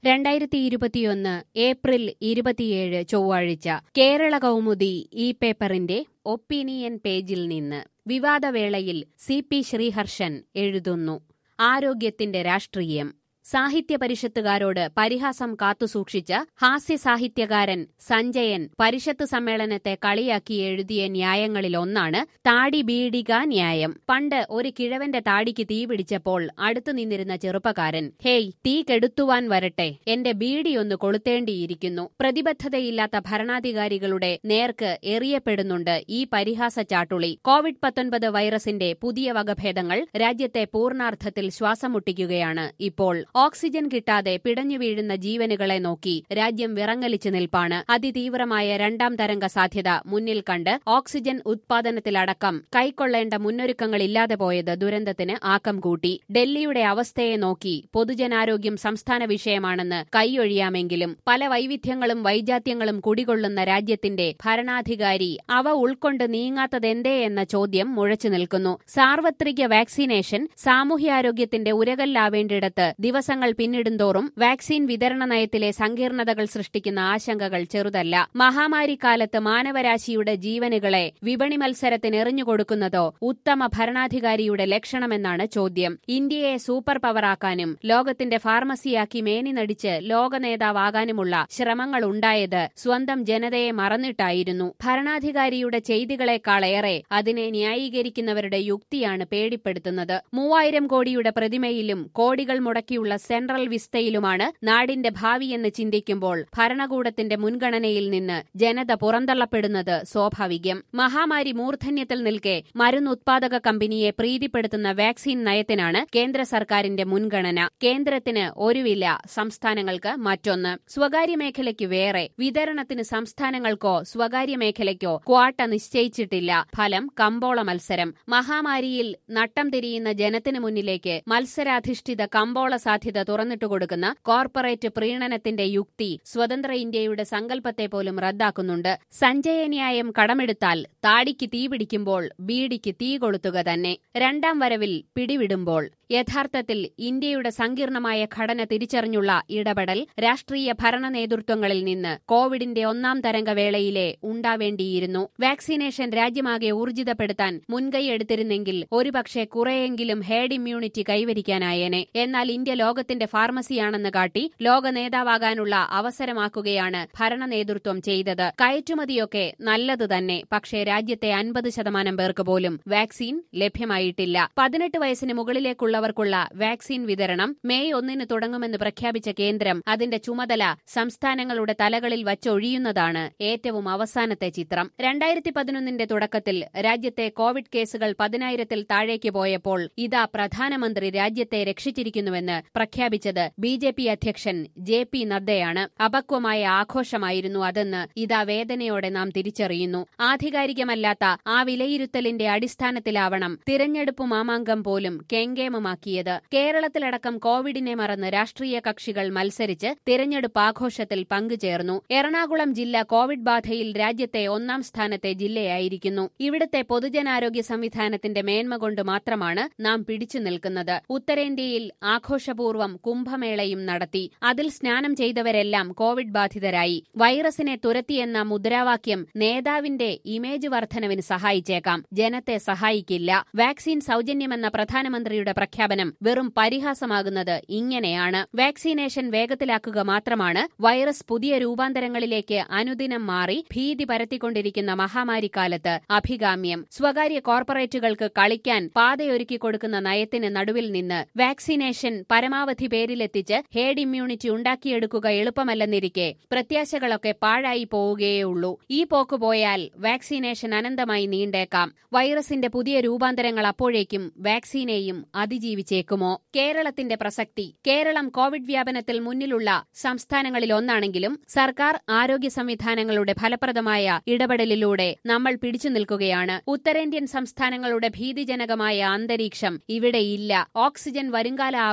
രണ്ടായിരത്തി ഇരുപത്തിയൊന്ന് ഏപ്രിൽ ഇരുപത്തിയേഴ് ചൊവ്വാഴ്ച കേരള കൗമുദി ഈ പേപ്പറിന്റെ ഒപ്പീനിയൻ പേജിൽ നിന്ന് വിവാദവേളയിൽ സി പി ശ്രീഹർഷൻ എഴുതുന്നു ആരോഗ്യത്തിന്റെ രാഷ്ട്രീയം സാഹിത്യ പരിഷത്തുകാരോട് പരിഹാസം കാത്തുസൂക്ഷിച്ച ഹാസ്യ സാഹിത്യകാരൻ സഞ്ജയൻ പരിഷത്ത് സമ്മേളനത്തെ കളിയാക്കി എഴുതിയ ന്യായങ്ങളിലൊന്നാണ് താടി ബീഡിക ന്യായം പണ്ട് ഒരു കിഴവന്റെ താടിക്ക് തീ പിടിച്ചപ്പോൾ അടുത്തു നിന്നിരുന്ന ചെറുപ്പക്കാരൻ ഹേയ് തീ കെടുത്തുവാൻ വരട്ടെ എന്റെ ബീഡിയൊന്ന് കൊളുത്തേണ്ടിയിരിക്കുന്നു പ്രതിബദ്ധതയില്ലാത്ത ഭരണാധികാരികളുടെ നേർക്ക് എറിയപ്പെടുന്നുണ്ട് ഈ പരിഹാസ ചാട്ടുളി കോവിഡ് പത്തൊൻപത് വൈറസിന്റെ പുതിയ വകഭേദങ്ങൾ രാജ്യത്തെ പൂർണ്ണാർത്ഥത്തിൽ ശ്വാസം മുട്ടിക്കുകയാണ് ഇപ്പോൾ ഓക്സിജൻ കിട്ടാതെ പിടഞ്ഞു വീഴുന്ന ജീവനുകളെ നോക്കി രാജ്യം വിറങ്ങലിച്ചു നിൽപ്പാണ് അതിതീവ്രമായ രണ്ടാം തരംഗ സാധ്യത മുന്നിൽ കണ്ട് ഓക്സിജൻ ഉത്പാദനത്തിലടക്കം കൈക്കൊള്ളേണ്ട മുന്നൊരുക്കങ്ങളില്ലാതെ പോയത് ദുരന്തത്തിന് ആക്കം കൂട്ടി ഡൽഹിയുടെ അവസ്ഥയെ നോക്കി പൊതുജനാരോഗ്യം സംസ്ഥാന വിഷയമാണെന്ന് കൈയൊഴിയാമെങ്കിലും പല വൈവിധ്യങ്ങളും വൈജാത്യങ്ങളും കുടികൊള്ളുന്ന രാജ്യത്തിന്റെ ഭരണാധികാരി അവ ഉൾക്കൊണ്ട് നീങ്ങാത്തതെന്തേ എന്ന ചോദ്യം മുഴച്ചു നിൽക്കുന്നു സാർവത്രിക വാക്സിനേഷൻ സാമൂഹ്യാരോഗ്യത്തിന്റെ ഉരകല്ലാവേണ്ടിടത്ത് ദിവസങ്ങൾ പിന്നിടുന്തോറും വാക്സിൻ വിതരണ നയത്തിലെ സങ്കീർണതകൾ സൃഷ്ടിക്കുന്ന ആശങ്കകൾ ചെറുതല്ല മഹാമാരി കാലത്ത് മാനവരാശിയുടെ ജീവനുകളെ വിപണി മത്സരത്തിന് എറിഞ്ഞുകൊടുക്കുന്നതോ ഉത്തമ ഭരണാധികാരിയുടെ ലക്ഷണമെന്നാണ് ചോദ്യം ഇന്ത്യയെ സൂപ്പർ പവറാക്കാനും ലോകത്തിന്റെ ഫാർമസിയാക്കി മേനി നടിച്ച് ലോക നേതാവാകാനുമുള്ള ശ്രമങ്ങൾ ഉണ്ടായത് സ്വന്തം ജനതയെ മറന്നിട്ടായിരുന്നു ഭരണാധികാരിയുടെ ചെയ്തികളെക്കാളേറെ അതിനെ ന്യായീകരിക്കുന്നവരുടെ യുക്തിയാണ് പേടിപ്പെടുത്തുന്നത് മൂവായിരം കോടിയുടെ പ്രതിമയിലും കോടികൾ മുടക്കിയുള്ള സെൻട്രൽ വിസ്തയിലുമാണ് നാടിന്റെ ഭാവിയെന്ന് ചിന്തിക്കുമ്പോൾ ഭരണകൂടത്തിന്റെ മുൻഗണനയിൽ നിന്ന് ജനത പുറന്തള്ളപ്പെടുന്നത് സ്വാഭാവികം മഹാമാരി മൂർധന്യത്തിൽ നിൽക്കെ മരുന്നുത്പാദക കമ്പനിയെ പ്രീതിപ്പെടുത്തുന്ന വാക്സിൻ നയത്തിനാണ് കേന്ദ്ര സർക്കാരിന്റെ മുൻഗണന കേന്ദ്രത്തിന് ഒരു വില സംസ്ഥാനങ്ങൾക്ക് മറ്റൊന്ന് സ്വകാര്യ മേഖലയ്ക്ക് വേറെ വിതരണത്തിന് സംസ്ഥാനങ്ങൾക്കോ സ്വകാര്യ മേഖലയ്ക്കോ ക്വാട്ട നിശ്ചയിച്ചിട്ടില്ല ഫലം കമ്പോള മത്സരം മഹാമാരിയിൽ നട്ടം തിരിയുന്ന ജനത്തിനു മുന്നിലേക്ക് മത്സരാധിഷ്ഠിത കമ്പോള സാധ്യത തുറന്നിട്ടു കൊടുക്കുന്ന കോർപ്പറേറ്റ് പ്രീണനത്തിന്റെ യുക്തി സ്വതന്ത്ര ഇന്ത്യയുടെ സങ്കല്പത്തെ പോലും റദ്ദാക്കുന്നുണ്ട് സഞ്ജയ ന്യായം കടമെടുത്താൽ താടിക്ക് തീ പിടിക്കുമ്പോൾ ബീഡിക്ക് തീ കൊളുത്തുക തന്നെ രണ്ടാം വരവിൽ പിടിവിടുമ്പോൾ യഥാർത്ഥത്തിൽ ഇന്ത്യയുടെ സങ്കീർണമായ ഘടന തിരിച്ചറിഞ്ഞുള്ള ഇടപെടൽ രാഷ്ട്രീയ ഭരണ നേതൃത്വങ്ങളിൽ നിന്ന് കോവിഡിന്റെ ഒന്നാം തരംഗവേളയിലെ ഉണ്ടാവേണ്ടിയിരുന്നു വാക്സിനേഷൻ രാജ്യമാകെ ഊർജിതപ്പെടുത്താൻ മുൻകൈയെടുത്തിരുന്നെങ്കിൽ ഒരുപക്ഷെ കുറെയെങ്കിലും ഹേഡ് ഇമ്മ്യൂണിറ്റി കൈവരിക്കാനായേനെ എന്നാൽ ഇന്ത്യ ലോകത്തിന്റെ ഫാർമസിയാണെന്ന് കാട്ടി ലോക നേതാവാകാനുള്ള അവസരമാക്കുകയാണ് ഭരണ നേതൃത്വം ചെയ്തത് കയറ്റുമതിയൊക്കെ നല്ലത് തന്നെ പക്ഷേ രാജ്യത്തെ അൻപത് ശതമാനം പേർക്ക് പോലും വാക്സിൻ ലഭ്യമായിട്ടില്ല പതിനെട്ട് വയസ്സിന് മുകളിലേക്കുള്ളവർക്കുള്ള വാക്സിൻ വിതരണം മെയ് ഒന്നിന് തുടങ്ങുമെന്ന് പ്രഖ്യാപിച്ച കേന്ദ്രം അതിന്റെ ചുമതല സംസ്ഥാനങ്ങളുടെ തലകളിൽ വച്ചൊഴിയുന്നതാണ് ഏറ്റവും അവസാനത്തെ ചിത്രം രണ്ടായിരത്തി പതിനൊന്നിന്റെ തുടക്കത്തിൽ രാജ്യത്തെ കോവിഡ് കേസുകൾ പതിനായിരത്തിൽ താഴേക്ക് പോയപ്പോൾ ഇതാ പ്രധാനമന്ത്രി രാജ്യത്തെ രക്ഷിച്ചിരിക്കുന്നുവെന്ന് പ്രഖ്യാപിച്ചത് ബി ജെ പി അധ്യക്ഷൻ ജെ പി നദ്ദയാണ് അപക്വമായ ആഘോഷമായിരുന്നു അതെന്ന് ഇതാ വേദനയോടെ നാം തിരിച്ചറിയുന്നു ആധികാരികമല്ലാത്ത ആ വിലയിരുത്തലിന്റെ അടിസ്ഥാനത്തിലാവണം തിരഞ്ഞെടുപ്പ് മാമാങ്കം പോലും കെങ്കേമമാക്കിയത് കേരളത്തിലടക്കം കോവിഡിനെ മറന്ന് രാഷ്ട്രീയ കക്ഷികൾ മത്സരിച്ച് തിരഞ്ഞെടുപ്പ് ആഘോഷത്തിൽ പങ്കുചേർന്നു എറണാകുളം ജില്ല കോവിഡ് ബാധയിൽ രാജ്യത്തെ ഒന്നാം സ്ഥാനത്തെ ജില്ലയായിരിക്കുന്നു ഇവിടുത്തെ പൊതുജനാരോഗ്യ സംവിധാനത്തിന്റെ മേന്മ കൊണ്ട് മാത്രമാണ് നാം പിടിച്ചു നിൽക്കുന്നത് ഉത്തരേന്ത്യയിൽ ആഘോഷപൂർവ്വം കുംഭമേളയും നടത്തി അതിൽ സ്നാനം ചെയ്തവരെല്ലാം കോവിഡ് ബാധിതരായി വൈറസിനെ തുരത്തിയെന്ന മുദ്രാവാക്യം നേതാവിന്റെ ഇമേജ് വർധനവിന് സഹായിച്ചേക്കാം ജനത്തെ സഹായിക്കില്ല വാക്സിൻ സൗജന്യമെന്ന പ്രധാനമന്ത്രിയുടെ പ്രഖ്യാപനം വെറും പരിഹാസമാകുന്നത് ഇങ്ങനെയാണ് വാക്സിനേഷൻ വേഗത്തിലാക്കുക മാത്രമാണ് വൈറസ് പുതിയ രൂപാന്തരങ്ങളിലേക്ക് അനുദിനം മാറി ഭീതി പരത്തിക്കൊണ്ടിരിക്കുന്ന മഹാമാരിക്കാലത്ത് അഭികാമ്യം സ്വകാര്യ കോർപ്പറേറ്റുകൾക്ക് കളിക്കാൻ പാതയൊരുക്കി കൊടുക്കുന്ന നയത്തിന് നടുവിൽ നിന്ന് വാക്സിനേഷൻ പരമാവധി പേരിലെത്തിച്ച് ഹേഡ് ഇമ്മ്യൂണിറ്റി ഉണ്ടാക്കിയെടുക്കുക എളുപ്പമല്ലെന്നിരിക്കെ പ്രത്യാശകളൊക്കെ പാഴായി പോവുകയേയുള്ളൂ ഈ പോക്ക് പോയാൽ വാക്സിനേഷൻ അനന്തമായി നീണ്ടേക്കാം വൈറസിന്റെ പുതിയ രൂപാന്തരങ്ങൾ അപ്പോഴേക്കും വാക്സിനെയും അതിജീവിച്ചേക്കുമോ കേരളത്തിന്റെ പ്രസക്തി കേരളം കോവിഡ് വ്യാപനത്തിൽ മുന്നിലുള്ള സംസ്ഥാനങ്ങളിൽ ഒന്നാണെങ്കിലും സർക്കാർ ആരോഗ്യ സംവിധാനങ്ങളുടെ ഫലപ്രദമായ ഇടപെടലിലൂടെ നമ്മൾ പിടിച്ചു നിൽക്കുകയാണ് ഉത്തരേന്ത്യൻ സംസ്ഥാനങ്ങളുടെ ഭീതിജനകമായ അന്തരീക്ഷം ഇവിടെയില്ല ഓക്സിജൻ വരുംകാല ആവശ്യത്തിനും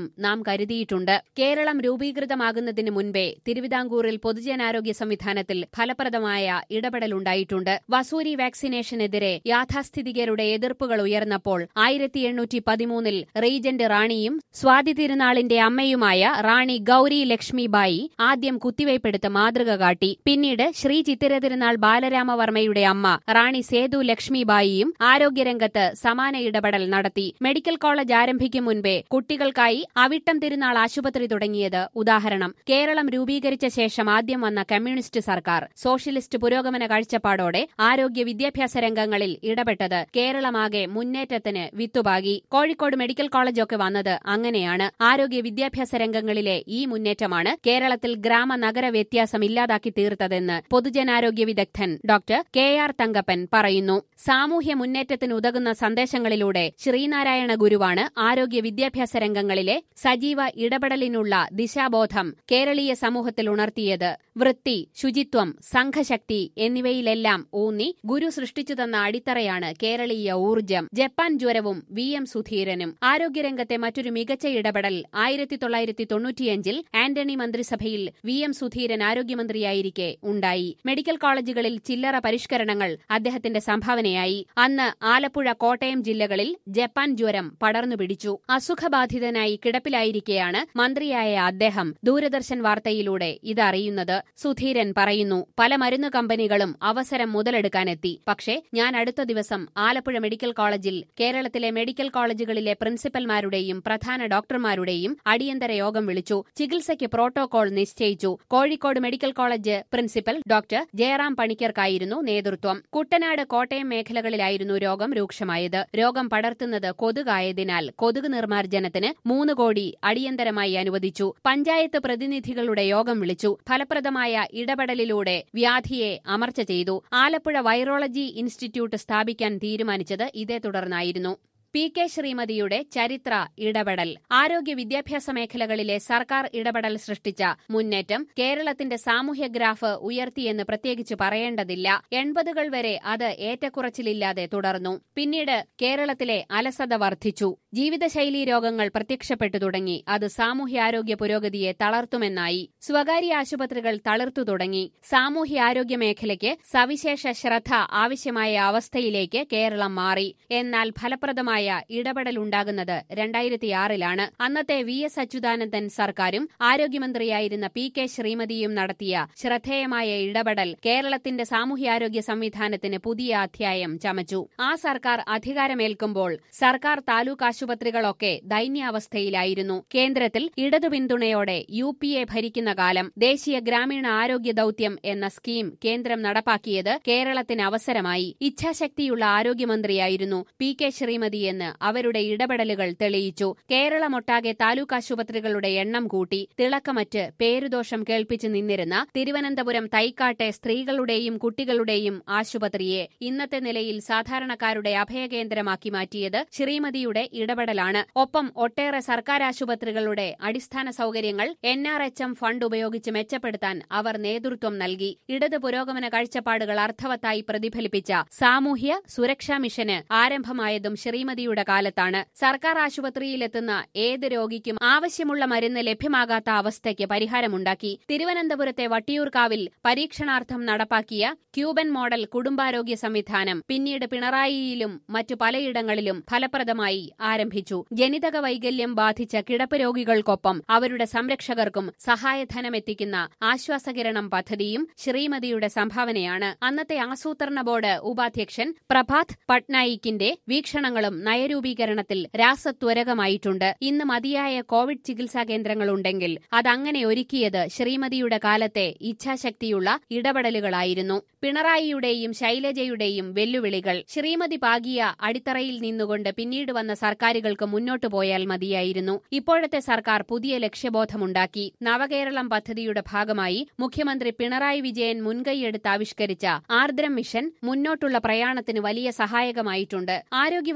നടത്താനും നാം കരുതിയിട്ടുണ്ട് കേരളം രൂപീകൃതമാകുന്നതിന് മുൻപേ തിരുവിതാംകൂറിൽ പൊതുജനാരോഗ്യ സംവിധാനത്തിൽ ഫലപ്രദമായ ഇടപെടലുണ്ടായിട്ടുണ്ട് വസൂരി വാക്സിനേഷനെതിരെ യാഥാസ്ഥിതികരുടെ എതിർപ്പുകൾ ഉയർന്നപ്പോൾ ആയിരത്തി എണ്ണൂറ്റി പതിമൂന്നിൽ റീജന്റ് റാണിയും സ്വാതി തിരുനാളിന്റെ അമ്മയുമായ റാണി ഗൌരി ലക്ഷ്മിബായി ആദ്യം കുത്തിവയ്പ്പെടുത്ത് മാതൃക കാട്ടി പിന്നീട് ശ്രീ ചിത്തിര തിരുനാൾ ബാലരാമവർമ്മയുടെ അമ്മ റാണി സേതു ലക്ഷ്മിബായിയും ആരോഗ്യരംഗത്ത് സമാന ഇടപെടൽ നടത്തി മെഡിക്കൽ കോളേജ് ആരംഭിക്കും മുൻപേ കുട്ടികൾക്കായി അവിട്ടം തിരുനാൾ ആശുപത്രി തുടങ്ങിയത് ഉദാഹരണം കേരളം രൂപീകരിച്ച ശേഷം ആദ്യം വന്ന കമ്മ്യൂണിസ്റ്റ് സർക്കാർ സോഷ്യലിസ്റ്റ് പുരോഗമന കാഴ്ചപ്പാടോടെ ആരോഗ്യ വിദ്യാഭ്യാസ രംഗങ്ങളിൽ ഇടപെട്ടത് കേരളമാകെ മുന്നേറ്റത്തിന് വിത്തുപാകി കോഴിക്കോട് മെഡിക്കൽ കോളേജൊക്കെ വന്നത് അങ്ങനെയാണ് ആരോഗ്യ വിദ്യാഭ്യാസ രംഗങ്ങളിലെ ഈ മുന്നേറ്റമാണ് കേരളത്തിൽ ഗ്രാമ നഗര വ്യത്യാസം ഇല്ലാതാക്കി തീർത്തതെന്ന് പൊതുജനാരോഗ്യ വിദഗ്ധൻ ഡോക്ടർ കെ ആർ തങ്കപ്പൻ പറയുന്നു സാമൂഹ്യ മുന്നേറ്റത്തിന് ഉതകുന്ന സന്ദേശങ്ങളിലൂടെ ശ്രീനാരായണ ഗുരുവാണ് ആരോഗ്യ വിദ്യാഭ്യാസ രംഗങ്ങളിലെ സജീവ ഇടപെടലിനുള്ള ദിശാബോധം കേരളീയ സമൂഹത്തിൽ ഉണർത്തിയത് വൃത്തി ശുചിത്വം സംഘശക്തി എന്നിവയിലെല്ലാം ഊന്നി ഗുരു സൃഷ്ടിച്ചു തന്ന അടിത്തറയാണ് കേരളീയ ഊർജം ജപ്പാൻ ജ്വരവും വി എം സുധീരനും ആരോഗ്യരംഗത്തെ മറ്റൊരു മികച്ച ഇടപെടൽ ആയിരത്തി തൊള്ളായിരത്തി തൊണ്ണൂറ്റിയഞ്ചിൽ ആന്റണി മന്ത്രിസഭയിൽ വി എം സുധീരൻ ആരോഗ്യമന്ത്രിയായിരിക്കെ ഉണ്ടായി മെഡിക്കൽ കോളേജുകളിൽ ചില്ലറ പരിഷ്കരണങ്ങൾ അദ്ദേഹത്തിന്റെ സംഭാവനയായി അന്ന് ആലപ്പുഴ കോട്ടയം ജില്ലകളിൽ ജപ്പാൻ ജ്വരം പടർന്നു പിടിച്ചു അസുഖബാധിതനായി കിടപ്പിലായിരിക്കെയാണ് മന്ത്രിയായ അദ്ദേഹം ദൂരദർശൻ വാർത്തയിലൂടെ ഇതറിയുന്നത് സുധീരൻ പറയുന്നു പല മരുന്ന് കമ്പനികളും അവസരം മുതലെടുക്കാനെത്തി പക്ഷേ ഞാൻ അടുത്ത ദിവസം ആലപ്പുഴ മെഡിക്കൽ കോളേജിൽ കേരളത്തിലെ മെഡിക്കൽ കോളേജുകളിലെ പ്രിൻസിപ്പൽമാരുടെയും പ്രധാന ഡോക്ടർമാരുടെയും അടിയന്തര യോഗം വിളിച്ചു ചികിത്സയ്ക്ക് പ്രോട്ടോകോൾ നിശ്ചയിച്ചു Kozhikode medical college principal doctor Jayaram പണിക്കർക്കായിരുന്നു നേതൃത്വം കുട്ടനാട് കോട്ടയം മേഖലകളിലായിരുന്നു രോഗം രൂക്ഷമായത് രോഗം പടർത്തുന്നത് കൊതുകായതിനാൽ കൊതുക് നിർമ്മാർജ്ജനത്തിന് മൂന്ന് കോടി അടിയന്തരമായി അനുവദിച്ചു പഞ്ചായത്ത് പ്രതിനിധികളുടെ യോഗം വിളിച്ചു ഫലപ്രദമായ ഇടപെടലിലൂടെ വ്യാധിയെ അമർച്ച ചെയ്തു ആലപ്പുഴ വൈറോളജി ഇൻസ്റ്റിറ്റ്യൂട്ട് സ്ഥാപിക്കാൻ തീരുമാനിച്ചത് ഇതേ തുടർന്നായിരുന്നു പി കെ ശ്രീമതിയുടെ ചരിത്ര ഇടപെടൽ ആരോഗ്യ വിദ്യാഭ്യാസ മേഖലകളിലെ സർക്കാർ ഇടപെടൽ സൃഷ്ടിച്ച മുന്നേറ്റം കേരളത്തിന്റെ സാമൂഹ്യ ഗ്രാഫ് ഉയർത്തിയെന്ന് പ്രത്യേകിച്ച് പറയേണ്ടതില്ല എൺപതുകൾ വരെ അത് ഏറ്റക്കുറച്ചിലില്ലാതെ തുടർന്നു പിന്നീട് കേരളത്തിലെ അലസത വർദ്ധിച്ചു ജീവിതശൈലീ രോഗങ്ങൾ പ്രത്യക്ഷപ്പെട്ടു തുടങ്ങി അത് സാമൂഹ്യാരോഗ്യ പുരോഗതിയെ തളർത്തുമെന്നായി സ്വകാര്യ ആശുപത്രികൾ തളിർത്തു തുടങ്ങി സാമൂഹ്യാരോഗ്യ മേഖലയ്ക്ക് സവിശേഷ ശ്രദ്ധ ആവശ്യമായ അവസ്ഥയിലേക്ക് കേരളം മാറി എന്നാൽ ഫലപ്രദമായ ഇടപെടലുണ്ടാകുന്നത് രണ്ടായിരത്തിയാറിലാണ് അന്നത്തെ വി എസ് അച്യുതാനന്ദൻ സർക്കാരും ആരോഗ്യമന്ത്രിയായിരുന്ന പി കെ ശ്രീമതിയും നടത്തിയ ശ്രദ്ധേയമായ ഇടപെടൽ കേരളത്തിന്റെ സാമൂഹ്യാരോഗ്യ സംവിധാനത്തിന് പുതിയ അധ്യായം ചമച്ചു ആ സർക്കാർ അധികാരമേൽക്കുമ്പോൾ സർക്കാർ താലൂക്ക് ആശുപത്രികളൊക്കെ ദൈന്യാവസ്ഥയിലായിരുന്നു കേന്ദ്രത്തിൽ ഇടതു പിന്തുണയോടെ യു പി എ ഭരിക്കുന്ന കാലം ദേശീയ ഗ്രാമീണ ആരോഗ്യ ദൌത്യം എന്ന സ്കീം കേന്ദ്രം നടപ്പാക്കിയത് കേരളത്തിന് അവസരമായി ഇച്ഛാശക്തിയുള്ള ആരോഗ്യമന്ത്രിയായിരുന്നു പി കെ ശ്രീമതിയെന്ന് അവരുടെ ഇടപെടലുകൾ തെളിയിച്ചു കേരളമൊട്ടാകെ താലൂക്ക് ആശുപത്രികളുടെ എണ്ണം കൂട്ടി തിളക്കമറ്റ് പേരുദോഷം കേൾപ്പിച്ചു നിന്നിരുന്ന തിരുവനന്തപുരം തൈക്കാട്ടെ സ്ത്രീകളുടെയും കുട്ടികളുടെയും ആശുപത്രിയെ ഇന്നത്തെ നിലയിൽ സാധാരണക്കാരുടെ അഭയകേന്ദ്രമാക്കി മാറ്റിയത് ശ്രീമതിയുടെ ഇടപെടലാണ് ഒപ്പം ഒട്ടേറെ സർക്കാർ ആശുപത്രികളുടെ അടിസ്ഥാന സൌകര്യങ്ങൾ N R H M fund ഉപയോഗിച്ച് മെച്ചപ്പെടുത്താൻ അവർ നേതൃത്വം നൽകി ഇടത് പുരോഗമന കാഴ്ചപ്പാടുകൾ അർത്ഥവത്തായി പ്രതിഫലിപ്പിച്ച സാമൂഹ്യ സുരക്ഷാ മിഷന് ആരംഭമായതും ശ്രീമതിയുടെ കാലത്താണ് സർക്കാർ ആശുപത്രിയിലെത്തുന്ന ഏത് രോഗിക്കും ആവശ്യമുള്ള മരുന്ന് ലഭ്യമാകാത്ത അവസ്ഥയ്ക്ക് പരിഹാരമുണ്ടാക്കി തിരുവനന്തപുരത്തെ വട്ടിയൂർക്കാവിൽ പരീക്ഷണാർത്ഥം നടപ്പാക്കിയ ക്യൂബൻ മോഡൽ കുടുംബാരോഗ്യ സംവിധാനം പിന്നീട് പിണറായിയിലും മറ്റു പലയിടങ്ങളിലും ഫലപ്രദമായി ആരംഭിച്ചു ജനിതക വൈകല്യം ബാധിച്ച കിടപ്പ് രോഗികൾക്കൊപ്പം അവരുടെ സംരക്ഷകർക്കും സഹായധനമെത്തിക്കുന്ന ആശ്വാസകിരണം പദ്ധതിയും ശ്രീമതിയുടെ സംഭാവനയാണ് അന്നത്തെ ആസൂത്രണ ബോർഡ് ഉപാധ്യക്ഷൻ പ്രഭാത് പട്നായിക്കിന്റെ വീക്ഷണങ്ങളും നയരൂപീകരണത്തിൽ രാസത്വരകമായിട്ടുണ്ട് ഇന്ന് മതിയായ കോവിഡ് ചികിത്സാ കേന്ദ്രങ്ങളുണ്ടെങ്കിൽ അതങ്ങനെ ഒരുക്കിയത് ശ്രീമതിയുടെ കാലത്തെ ഇച്ഛാശക്തിയുള്ള ഇടപെടലുകളായിരുന്നു പിണറായിയുടെയും ശൈലജയുടെയും വെല്ലുവിളികൾ ശ്രീമതി പാകിയ അടിത്തറയിൽ നിന്നുകൊണ്ട് പിന്നീട് വന്ന സർക്കാരുകൾക്ക് മുന്നോട്ടു പോയാൽ മതിയായിരുന്നു ഇപ്പോഴത്തെ സർക്കാർ പുതിയ ലക്ഷ്യബോധമുണ്ടാക്കി നവകേരളം പദ്ധതിയുടെ ഭാഗമായി മുഖ്യമന്ത്രി പിണറായി വിജയൻ മുൻകൈയെടുത്ത് ആവിഷ്കരിച്ച ആർദ്രം മിഷൻ മുന്നോട്ടുള്ള പ്രയാണത്തിന് വലിയ സഹായകമായിട്ടുണ്ട് ആരോഗ്യവകുപ്പിൽ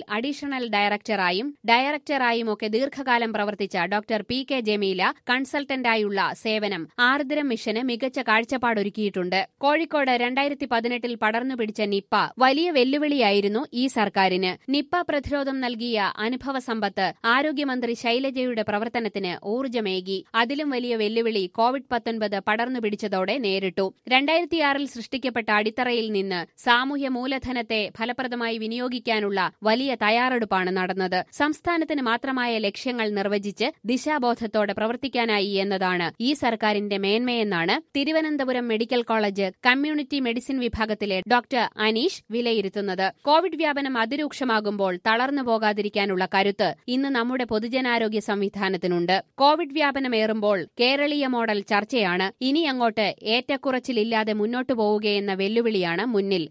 അഡീഷണൽ ഡയറക്ടറായും ഡയറക്ടറായും ഒക്കെ ദീർഘകാലം പ്രവർത്തിച്ച ഡോക്ടർ പി കെ ജമീല കൺസൾട്ടന്റായുള്ള സേവനം ആർദ്രം മിഷന് മികച്ച കാഴ്ചപ്പാടൊരുക്കിയിട്ടുണ്ട് കോഴിക്കോട് രണ്ടായിരത്തി പതിനെട്ടിൽ പടർന്നു പിടിച്ച നിപ്പ വലിയ വെല്ലുവിളിയായിരുന്നു ഈ സർക്കാരിന് നിപ്പ പ്രതിരോധം നൽകിയ അനുഭവ സമ്പത്ത് ആരോഗ്യമന്ത്രി ശൈലജയുടെ പ്രവർത്തനത്തിന് ഊർജ്ജമേകി അതിലും വലിയ വെല്ലുവിളി കോവിഡ് പത്തൊൻപത് പടർന്നു പിടിച്ചതോടെ നേരിട്ടു രണ്ടായിരത്തിയാറിൽ സൃഷ്ടിക്കപ്പെട്ട അടിത്തറയിൽ നിന്ന് സാമൂഹ്യ മൂലധനത്തെ ഫലപ്രദമായി വിനിയോഗിക്കാനുള്ള വലിയ തയ്യാറെടുപ്പാണ് നടന്നത് സംസ്ഥാനത്തിന് മാത്രമായ ലക്ഷ്യങ്ങൾ നിർവചിച്ച് ദിശാബോധത്തോടെ പ്രവർത്തിക്കാനായി എന്നതാണ് ഈ സർക്കാരിന്റെ മേന്മയെന്നാണ് Thiruvananthapuram medical college community medicine വിഭാഗത്തിലെ ഡോക്ടർ അനീഷ് വിലയിരുത്തുന്നത് കോവിഡ് വ്യാപനം അതിരൂക്ഷമാകുമ്പോൾ തളർന്നു പോകാതിരിക്കാനുള്ള കരുത്ത് ഇന്ന് നമ്മുടെ പൊതുജനാരോഗ്യ സംവിധാനത്തിനുണ്ട് കോവിഡ് വ്യാപനമേറുമ്പോൾ കേരളീയ മോഡൽ ചർച്ചയാണ് ഇനി അങ്ങോട്ട് ഏറ്റക്കുറച്ചിലില്ലാതെ മുന്നോട്ടു പോവുകയെന്ന വെല്ലുവിളിയാണ് മുന്നിൽ